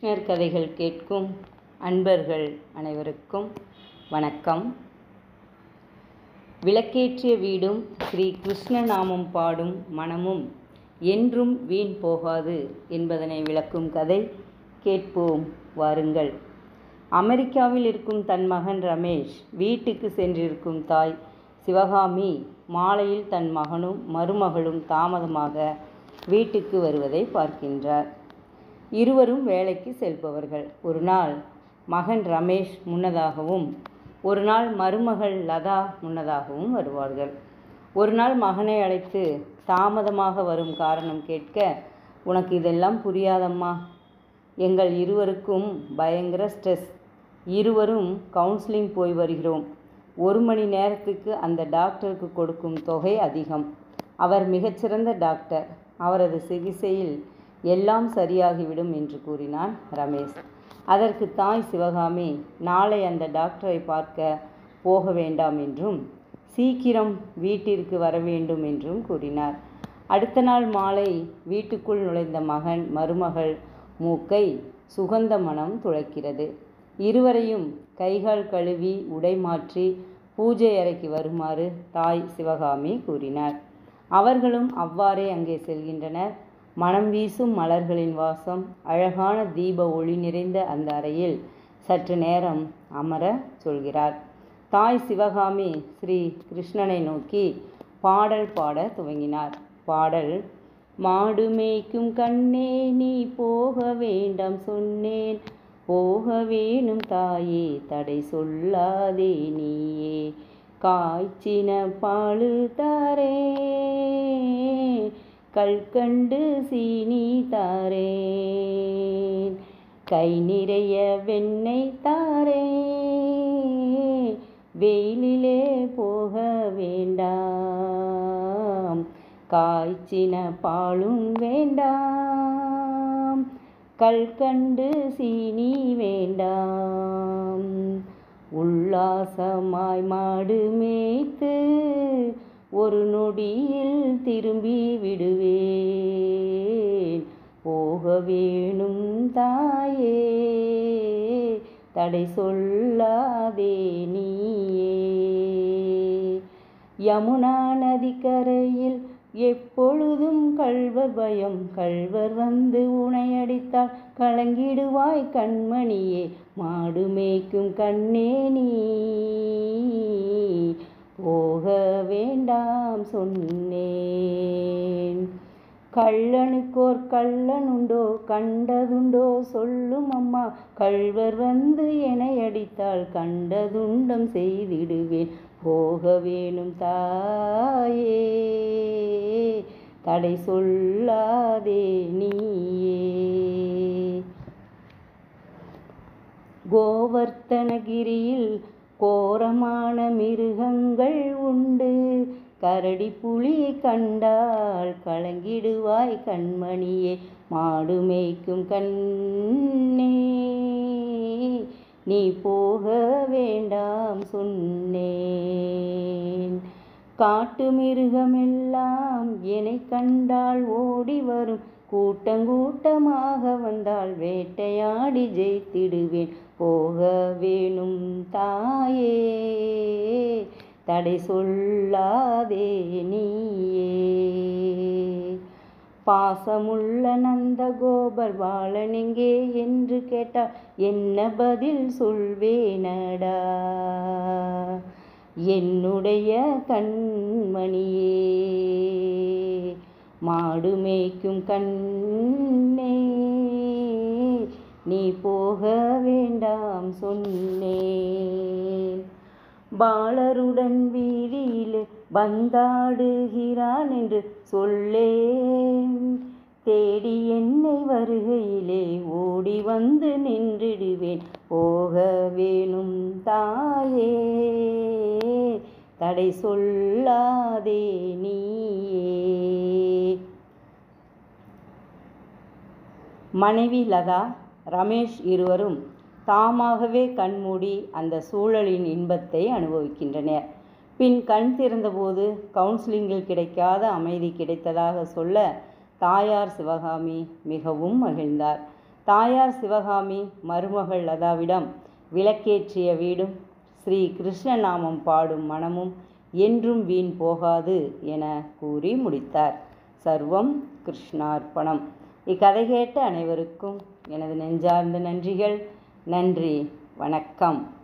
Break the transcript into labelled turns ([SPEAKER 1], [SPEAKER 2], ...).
[SPEAKER 1] நேர்கதைகள் கேட்கும் அன்பர்கள் அனைவருக்கும் வணக்கம் விளக்கேற்றிய வீடும் ஸ்ரீ கிருஷ்ண நாமம் பாடும் மனமும் என்றும் வீண் போகாது என்பதனை விளக்கும் கதை கேட்போம் வாருங்கள் அமெரிக்காவில் இருக்கும் தன் மகன் ரமேஷ் வீட்டுக்கு சென்றிருக்கும் தாய் சிவகாமி மாலையில் தன் மகனும் மருமகளும் தாமதமாக வீட்டுக்கு வருவதை பார்க்கின்றார் இருவரும் வேலைக்கு செல்பவர்கள் ஒரு நாள் மகன் ரமேஷ் முன்னதாகவும் ஒரு நாள் மருமகள் லதா முன்னதாகவும் வருவார்கள் ஒரு நாள் மகனை அழைத்து தாமதமாக வரும் காரணம் கேட்க உனக்கு இதெல்லாம் புரியாதம்மா எங்கள் இருவருக்கும் பயங்கர ஸ்ட்ரெஸ் இருவரும் கவுன்சிலிங் போய் வருகிறோம் ஒரு மணி நேரத்துக்கு அந்த டாக்டருக்கு கொடுக்கும் தொகை அதிகம் அவர் மிகச்சிறந்த டாக்டர் அவரது சிகிச்சையில் எல்லாம் சரியாகிவிடும் என்று கூறினான் ரமேஷ் அதற்கு தாய் சிவகாமி நாளை அந்த டாக்டரை பார்க்க போக வேண்டாம் என்றும் சீக்கிரம் வீட்டிற்கு வர வேண்டும் என்றும் கூறினார் அடுத்த நாள் மாலை வீட்டுக்குள் நுழைந்த மகன் மருமகள் மூக்கை சுகந்த மனம் துளைக்கிறது இருவரையும் கைகால் கழுவி உடை மாற்றி பூஜை அறைக்கு வருமாறு தாய் சிவகாமி கூறினார் அவர்களும் அவ்வாறே அங்கே செல்கின்றனர் மனம் வீசும் மலர்களின் வாசம் அழகான தீப ஒளி நிறைந்த அந்த அறையில் சற்று நேரம் அமர சொல்கிறார் தாய் சிவகாமி ஸ்ரீ கிருஷ்ணனை நோக்கி பாடல் பாட துவங்கினார் பாடல் மாடு மேய்க்கும் கண்ணே நீ போக வேண்டாம் சொன்னேன் போக வேணும் தாயே தடை சொல்லாதே நீயே காய்ச்சின பாலு தாரே கல்கண்டு சீனி தாரேன் கை நிறைய வெண்ணெய் தாரே வெயிலிலே போக வேண்டாம் காய்ச்சின பாலும் வேண்டாம் கல்கண்டு சீனி வேண்டாம் உல்லாசமாய் மாடு மேய்த்து ஒரு நொடியில் திரும்பி விடுவேன் போக வேணும் தாயே தடை சொல்லாதே நீயே யமுனா நதிக்கரையில் எப்பொழுதும் கள்வர் பயம் கள்வர் வந்து உனை அடித்தால் கலங்கிடுவாய் கண்மணியே மாடு மேய்க்கும் கண்ணே நீ போக வேண்டாம் சொன்னேன் கள்ளனுக்கோர் கள்ளன் உண்டோ கண்டதுண்டோ சொல்லும் அம்மா கள்வர் வந்து என்னை அடித்தால் கண்டதுண்டம் செய்திடுவேன் போக வேணும் தாயே தடை சொல்லாதே நீயே கோவர்த்தனகிரியில் கோரமான மிருகங்கள் உண்டு கரடி புலி கண்டால் கலங்கிடுவாய் கண்மணியே மாடு மேய்க்கும் கண்ணே நீ போக வேண்டாம் சொன்னேன் காட்டு மிருகமெல்லாம் என்னை கண்டால் ஓடி வரும் கூட்டங்கூட்டமாக வந்தால் வேட்டையாடி ஜெயித்திடுவேன் போக வேணும் தாயே தடை சொல்லாதே நீயே பாசமுள்ள நந்த கோபர் பாலன் எங்கே என்று கேட்டால் என்ன பதில் சொல்வேனடா என்னுடைய கண்மணியே மாடு மேய்க்கும் கண்ணே நீ போக வேண்டாம் சொன்னேன் பாலருடன் வீதியில் வந்தாடுகிறான் என்று சொல்லேன் தேடி என்னை வருகையிலே ஓடி வந்து நின்றிடுவேன் போக வேணும் தாயே தடை சொல்லாதே நீயே மனைவி லதா ரமேஷ் இருவரும் தாமாகவே கண்மூடி அந்த சூழலின் இன்பத்தை அனுபவிக்கின்றனர் பின் கண் திறந்தபோது கவுன்சிலிங்கில் கிடைக்காத அமைதி கிடைத்ததாக சொல்ல தாயார் சிவகாமி மிகவும் மகிழ்ந்தார் தாயார் சிவகாமி மருமகள் லதாவிடம் விளக்கேற்றிய வீடும் ஸ்ரீ கிருஷ்ணநாமம் பாடும் மனமும் என்றும் வீண் போகாது என கூறி முடித்தார் சர்வம் கிருஷ்ணார்ப்பணம் இக்கதை கேட்ட அனைவருக்கும் எனது நெஞ்சார்ந்த நன்றிகள் நன்றி வணக்கம்